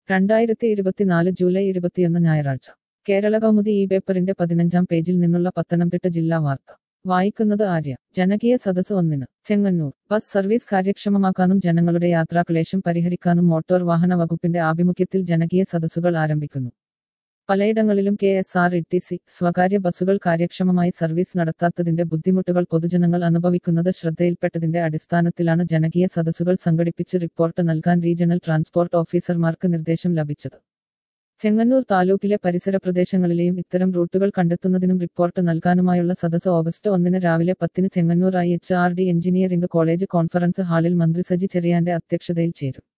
രണ്ടായിരത്തി ഇരുപത്തിനാല് ജൂലൈ ഇരുപത്തിയൊന്ന് ഞായറാഴ്ച കേരള കൗമുദി ഈ പേപ്പറിന്റെ പതിനഞ്ചാം പേജിൽ നിന്നുള്ള പത്തനംതിട്ട ജില്ലാ വാർത്ത വായിക്കുന്നത് ആര്യ ജനകീയ സദസ് ഒന്നിന് ചെങ്ങന്നൂർ ബസ് സർവീസ് കാര്യക്ഷമമാക്കാനും ജനങ്ങളുടെ യാത്രാക്ലേശം പരിഹരിക്കാനും മോട്ടോർ വാഹന വകുപ്പിന്റെ ആഭിമുഖ്യത്തിൽ ജനകീയ സദസ്സുകൾ ആരംഭിക്കുന്നു പലയിടങ്ങളിലും K S R T C സി സ്വകാര്യ ബസ്സുകൾ കാര്യക്ഷമമായി സർവീസ് നടത്താത്തതിന്റെ ബുദ്ധിമുട്ടുകൾ പൊതുജനങ്ങൾ അനുഭവിക്കുന്നത് ശ്രദ്ധയിൽപ്പെട്ടതിന്റെ അടിസ്ഥാനത്തിലാണ് ജനകീയ സദസ്സുകൾ സംഘടിപ്പിച്ച് റിപ്പോർട്ട് നൽകാൻ റീജിയണൽ ട്രാൻസ്പോർട്ട് ഓഫീസർമാർക്ക് നിർദ്ദേശം ലഭിച്ചത് ചെങ്ങന്നൂർ താലൂക്കിലെ പരിസര പ്രദേശങ്ങളിലെയും ഇത്തരം റൂട്ടുകൾ കണ്ടെത്തുന്നതിനും റിപ്പോർട്ട് നൽകാനുമായുള്ള സദസ് ഓഗസ്റ്റ് ഒന്നിന് രാവിലെ പത്തിന് Chengannur I H R D engineering college conference ഹാളിൽ മന്ത്രി സജി ചെറിയാന്റെ അധ്യക്ഷതയിൽ ചേരും